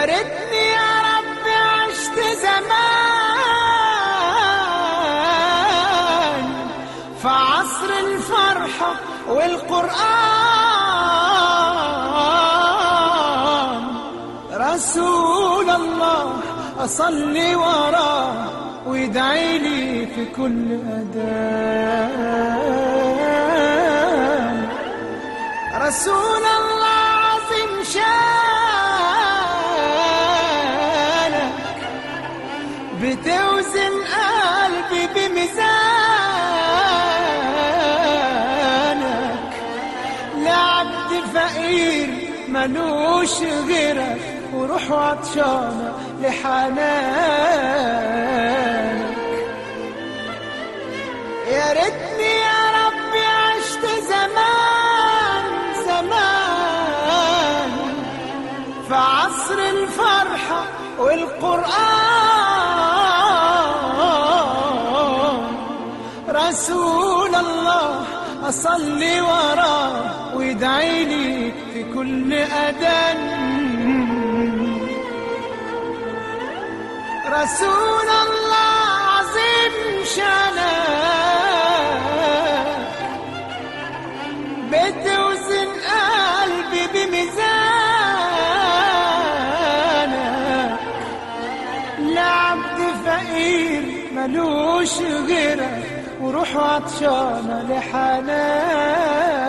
يا ريتني يا رب عشت زمان في عصر الفرحة والقرآن رسول الله أصلي وراه ويدعي لي في كل أذان رسول الله عظيم شانك بتوزن قلبي بميزانك لعبد فقير ملوش غيرك وروح عطشانة لحنانك يا ريتني يا ربي عشت زمان زمان في عصر الفرحة والقرآن رسول الله أصلي وراه ويدعي لي في كل أذان رسول الله عظيم شانك بتوزن قلبي بميزانك لعبد فقير ملوش غيرك وروح عطشانة لحنانك